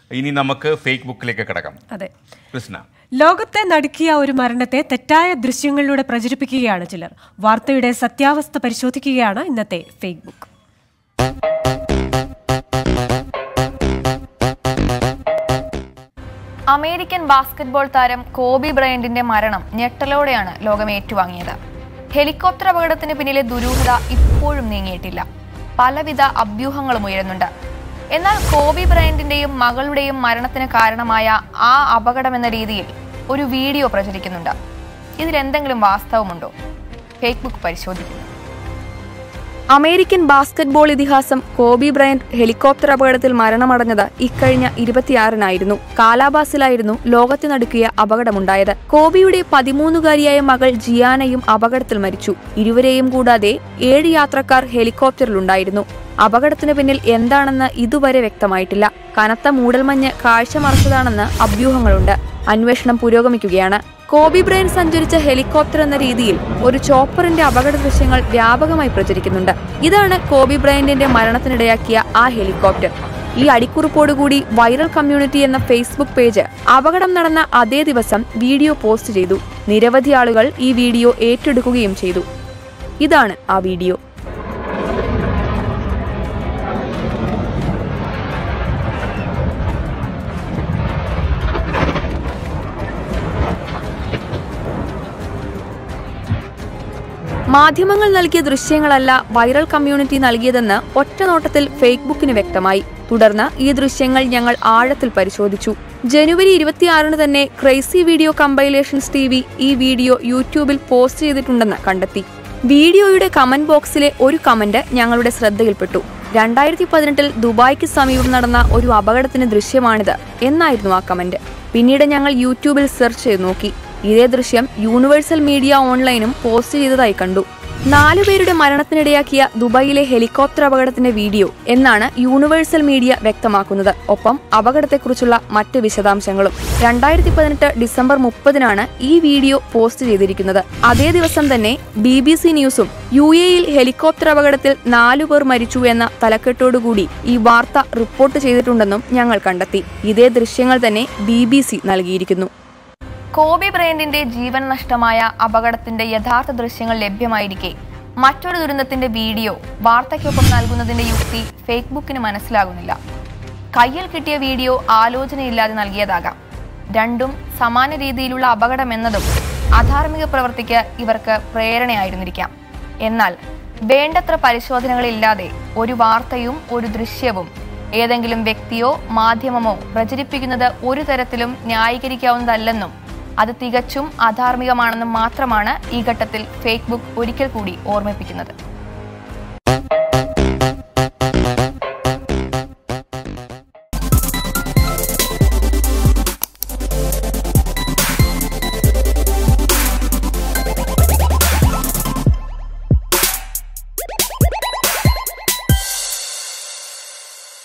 ഇനി നമുക്ക് ഫേക്ക് ബുക്കിലേക്ക് കിടക്കാം അതെ കൃഷ്ണ ലോകത്തെ നടുക്കിയ ഒരു മരണത്തെ തെറ്റായ ദൃശ്യങ്ങളിലൂടെ പ്രചരിപ്പിക്കുകയാണ് ചിലർ വാർത്തയുടെ സത്യാവസ്ഥ പരിശോധിക്കുകയാണ് ഇന്നത്തെ ഫേക്ക് ബുക്ക് അമേരിക്കൻ ബാസ്കറ്റ്ബോൾ താരം കോബി ബ്രയന്റിന്റെ മരണം ഞെട്ടലോടെയാണ് ലോകം ഏറ്റുവാങ്ങിയത് ഹെലികോപ്റ്റർ അപകടത്തിന് പിന്നിലെ ദുരൂഹത ഇപ്പോഴും നീങ്ങിയിട്ടില്ല പലവിധ അഭ്യൂഹങ്ങളും ഉയരുന്നുണ്ട് എന്നാൽ കോബി ബ്രയന്റിന്റെയും മകളുടെയും മരണത്തിന് കാരണമായ ആ അപകടമെന്ന രീതിയിൽ ഒരു വീഡിയോ പ്രചരിക്കുന്നുണ്ട് ഇതിലെന്തെങ്കിലും വാസ്തവമുണ്ടോ ഫേസ്ബുക്ക് പരിശോധിക്കുന്നു അമേരിക്കൻ ബാസ്കറ്റ്ബോൾ ഇതിഹാസം കോബി ബ്രയന്റ് ഹെലികോപ്റ്റർ അപകടത്തിൽ മരണമടഞ്ഞത് ഇക്കഴിഞ്ഞ ഇരുപത്തിയാറിനായിരുന്നു കാലാബാസിലായിരുന്നു ലോകത്തെ നടുക്കിയ അപകടമുണ്ടായത് കോബിയുടെ പതിമൂന്നുകാരിയായ മകൾ ജിയാനയും അപകടത്തിൽ മരിച്ചു ഇരുവരെയും കൂടാതെ ഏഴ് യാത്രക്കാർ ഹെലികോപ്റ്ററിലുണ്ടായിരുന്നു അപകടത്തിന് പിന്നിൽ എന്താണെന്ന് ഇതുവരെ വ്യക്തമായിട്ടില്ല കനത്ത മൂടൽമഞ്ഞ് കാഴ്ച മറച്ചതാണെന്ന് അഭ്യൂഹങ്ങളുണ്ട് അന്വേഷണം പുരോഗമിക്കുകയാണ് കോബി ബ്രയൻ സഞ്ചരിച്ച ഹെലികോപ്റ്റർ എന്ന രീതിയിൽ ഒരു ചോപ്പറിന്റെ അപകട ദൃശ്യങ്ങൾ വ്യാപകമായി പ്രചരിക്കുന്നുണ്ട് ഇതാണ് കോബി ബ്രയന്റിന്റെ മരണത്തിനിടയാക്കിയ ആ ഹെലികോപ്റ്റർ ഈ അടിക്കുറിപ്പോടുകൂടി വൈറൽ കമ്മ്യൂണിറ്റി എന്ന ഫേസ്ബുക്ക് പേജ് അപകടം നടന്ന അതേ ദിവസം വീഡിയോ പോസ്റ്റ് ചെയ്തു നിരവധി ആളുകൾ ഈ വീഡിയോ ഏറ്റെടുക്കുകയും ചെയ്തു ഇതാണ് ആ വീഡിയോ മാധ്യമങ്ങൾ നൽകിയ ദൃശ്യങ്ങളല്ല വൈറൽ കമ്മ്യൂണിറ്റി നൽകിയതെന്ന് ഒറ്റനോട്ടത്തിൽ ഫേസ്ബുക്കിന് വ്യക്തമായി തുടർന്ന് ഈ ദൃശ്യങ്ങൾ ഞങ്ങൾ ആഴത്തിൽ പരിശോധിച്ചു ജനുവരി ഇരുപത്തിയാറിന് തന്നെ crazy video compilations T V ഈ വീഡിയോ യൂട്യൂബിൽ പോസ്റ്റ് ചെയ്തിട്ടുണ്ടെന്ന് കണ്ടെത്തി വീഡിയോയുടെ കമന്റ് ബോക്സിലെ ഒരു കമന്റ് ഞങ്ങളുടെ ശ്രദ്ധയിൽപ്പെട്ടു രണ്ടായിരത്തി പതിനെട്ടിൽ ദുബായ്ക്ക് സമീപം നടന്ന ഒരു അപകടത്തിന് ദൃശ്യമാണിത് എന്നായിരുന്നു ആ കമന്റ് പിന്നീട് ഞങ്ങൾ യൂട്യൂബിൽ സെർച്ച് ചെയ്ത് നോക്കി ഇതേ ദൃശ്യം യൂണിവേഴ്സൽ മീഡിയ ഓൺലൈനും പോസ്റ്റ് ചെയ്തതായി കണ്ടു നാലുപേരുടെ മരണത്തിനിടയാക്കിയ ദുബായിലെ ഹെലികോപ്റ്റർ അപകടത്തിന്റെ വീഡിയോ എന്നാണ് യൂണിവേഴ്സൽ മീഡിയ വ്യക്തമാക്കുന്നത് ഒപ്പം അപകടത്തെക്കുറിച്ചുള്ള മറ്റ് വിശദാംശങ്ങളും രണ്ടായിരത്തി പതിനെട്ട് ഡിസംബർ മുപ്പതിനാണ് ഈ വീഡിയോ പോസ്റ്റ് ചെയ്തിരിക്കുന്നത് അതേ ദിവസം തന്നെ ബി ബി സി ന്യൂസും യു എയിൽ ഹെലികോപ്റ്റർ അപകടത്തിൽ നാലുപേർ മരിച്ചു എന്ന തലക്കെട്ടോടുകൂടി ഈ വാർത്ത റിപ്പോർട്ട് ചെയ്തിട്ടുണ്ടെന്നും ഞങ്ങൾ കണ്ടെത്തി ഇതേ ദൃശ്യങ്ങൾ തന്നെ ബി ബി സി നൽകിയിരിക്കുന്നു കോബി ബ്രയന്റിന്റെ ജീവൻ നഷ്ടമായ അപകടത്തിന്റെ യഥാർത്ഥ ദൃശ്യങ്ങൾ ലഭ്യമായിരിക്കെ മറ്റൊരു ദുരന്തത്തിന്റെ വീഡിയോ വാർത്തയ്ക്കൊപ്പം നൽകുന്നതിന്റെ യുക്തി ഫേസ്ബുക്കിന് മനസ്സിലാകുന്നില്ല കയ്യിൽ കിട്ടിയ വീഡിയോ ആലോചനയില്ലാതെ നൽകിയതാകാം രണ്ടും സമാന രീതിയിലുള്ള അപകടം എന്നതും അധാർമിക പ്രവൃത്തിക്ക് ഇവർക്ക് പ്രേരണയായിരുന്നിരിക്കാം എന്നാൽ വേണ്ടത്ര പരിശോധനകളില്ലാതെ ഒരു വാർത്തയും ഒരു ദൃശ്യവും ഏതെങ്കിലും വ്യക്തിയോ മാധ്യമമോ പ്രചരിപ്പിക്കുന്നത് ഒരു തരത്തിലും ന്യായീകരിക്കാവുന്നതല്ലെന്നും അത് തികച്ചും അധാർമികമാണെന്നും മാത്രമാണ് ഈ ഘട്ടത്തിൽ ഫേസ്ബുക്ക് ഒരിക്കൽ കൂടി ഓർമ്മിപ്പിക്കുന്നത്